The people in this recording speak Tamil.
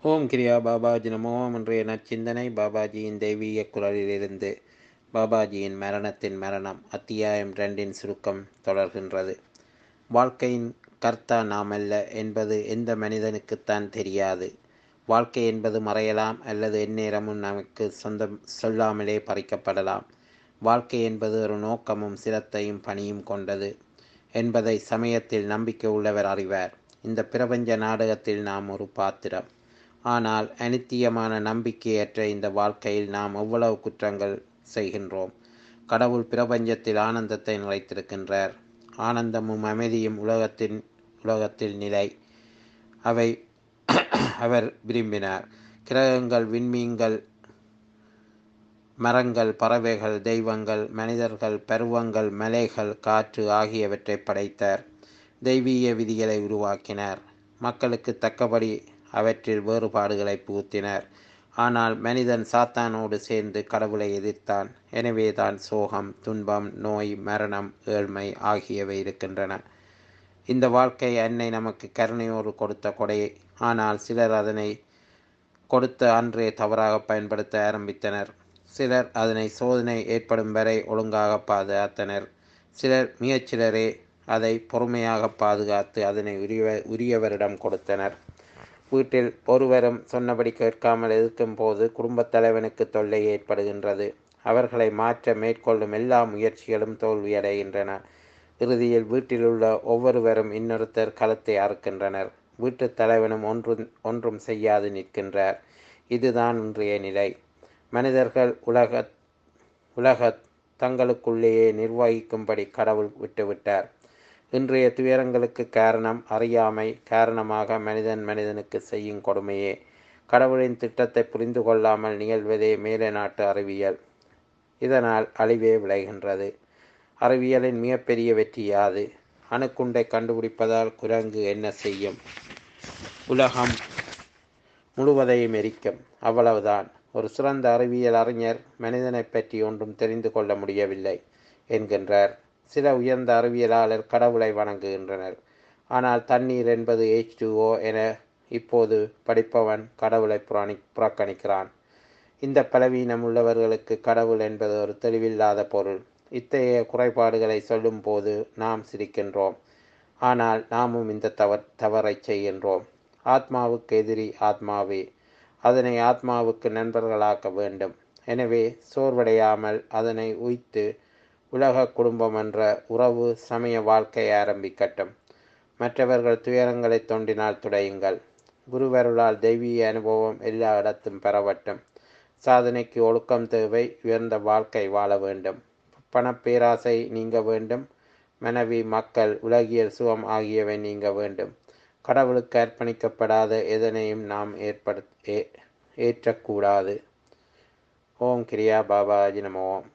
ஓம் கிரியா பாபாஜி நமோ இன்றைய நச்சிந்தனை பாபாஜியின் தெய்வீக குரலிலிருந்து பாபாஜியின் மரணத்தின் மரணம் அத்தியாயம் ரெண்டின் சுருக்கம் தொடர்கின்றது வாழ்க்கையின் கர்த்தா நாமல்ல என்பது எந்த மனிதனுக்குத்தான் தெரியாது வாழ்க்கை என்பது மறையலாம் அல்லது எந்நேரமும் நமக்கு சொந்தம் சொல்லாமலே பறிக்கப்படலாம் வாழ்க்கை என்பது ஒரு நோக்கமும் சிரத்தையும் பணியும் கொண்டது என்பதை சமயத்தில் நம்பிக்கை உள்ளவர் அறிவார் இந்த பிரபஞ்ச நாடகத்தில் நாம் ஒரு பாத்திரம் ஆனால் அனித்தியமான நம்பிக்கையற்ற இந்த வாழ்க்கையில் நாம் எவ்வளவு குற்றங்கள் செய்கின்றோம் கடவுள் பிரபஞ்சத்தில் ஆனந்தத்தை நிறைத்திருக்கின்றார் ஆனந்தமும் அமைதியும் உலகத்தின் உலகத்தில் நிலை அவை அவர் விரும்பினார் கிரகங்கள் விண்மீன்கள் மரங்கள் பறவைகள் தெய்வங்கள் மனிதர்கள் பருவங்கள் மலைகள் காற்று ஆகியவற்றை படைத்தார் தெய்வீக விதிகளை உருவாக்கினார் மக்களுக்கு தக்கபடி அவற்றில் வேறுபாடுகளை புகுத்தினர் ஆனால் மனிதன் சாத்தானோடு சேர்ந்து கடவுளை எதிர்த்தான் எனவேதான் சோகம் துன்பம் நோய் மரணம் ஏழ்மை ஆகியவை இருக்கின்றன இந்த வாழ்க்கை அன்னை நமக்கு கருணையோடு கொடுத்த கொடை ஆனால் சிலர் அதனை கொடுத்த அன்றே தவறாக பயன்படுத்த ஆரம்பித்தனர் சிலர் அதனை சோதனை ஏற்படும் வரை ஒழுங்காக பாதுகாத்தனர் சிலர் மிகச்சிலரே அதை பொறுமையாக பாதுகாத்து அதனை உரிய உரியவரிடம் கொடுத்தனர் வீட்டில் ஒருவரும் சொன்னபடி கேட்காமல் எதிர்க்கும் போது குடும்பத் தலைவனுக்கு தொல்லை ஏற்படுகின்றது அவர்களை மாற்ற மேற்கொள்ளும் எல்லா முயற்சிகளும் தோல்வியடைகின்றன இறுதியில் வீட்டில் உள்ள ஒவ்வொருவரும் இன்னொருத்தர் களத்தை அறுக்கின்றனர் வீட்டுத் தலைவனும் ஒன்றும் ஒன்றும் செய்யாது நிற்கின்றார் இதுதான் இன்றைய நிலை மனிதர்கள் உலக உலக தங்களுக்குள்ளேயே நிர்வகிக்கும்படி கடவுள் விட்டுவிட்டார் இன்றைய துயரங்களுக்கு காரணம் அறியாமை காரணமாக மனிதன் மனிதனுக்கு செய்யும் கொடுமையே கடவுளின் திட்டத்தை புரிந்து கொள்ளாமல் நிகழ்வதே மேலே நாட்டு அறிவியல் இதனால் அழிவே விளைகின்றது அறிவியலின் மிகப்பெரிய வெற்றி யாது அணுக்குண்டை கண்டுபிடிப்பதால் குரங்கு என்ன செய்யும் உலகம் முழுவதையும் எரிக்கும் அவ்வளவுதான் ஒரு சிறந்த அறிவியல் அறிஞர் மனிதனை பற்றி ஒன்றும் தெரிந்து கொள்ள முடியவில்லை என்கின்றார் சில உயர்ந்த அறிவியலாளர் கடவுளை வணங்குகின்றனர் ஆனால் தண்ணீர் என்பது ஹெச் டூஓ என இப்போது படிப்பவன் கடவுளை புராணி புறக்கணிக்கிறான் இந்த பலவீனம் உள்ளவர்களுக்கு கடவுள் என்பது ஒரு தெளிவில்லாத பொருள் இத்தகைய குறைபாடுகளை சொல்லும் போது நாம் சிரிக்கின்றோம் ஆனால் நாமும் இந்த தவ தவறை செய்கின்றோம் ஆத்மாவுக்கு எதிரி ஆத்மாவே அதனை ஆத்மாவுக்கு நண்பர்களாக்க வேண்டும் எனவே சோர்வடையாமல் அதனை உய்த்து உலக குடும்பம் என்ற உறவு சமய வாழ்க்கை ஆரம்பிக்கட்டும் மற்றவர்கள் துயரங்களை தோண்டினால் துடையுங்கள் குருவருளால் தெய்வீக அனுபவம் எல்லா இடத்தும் பெறவட்டும் சாதனைக்கு ஒழுக்கம் தேவை உயர்ந்த வாழ்க்கை வாழ வேண்டும் பணப்பேராசை நீங்க வேண்டும் மனைவி மக்கள் உலகியல் சுகம் ஆகியவை நீங்க வேண்டும் கடவுளுக்கு அர்ப்பணிக்கப்படாத எதனையும் நாம் ஏற்படு ஏற்றக்கூடாது ஓம் கிரியா பாபாஜி நமோம்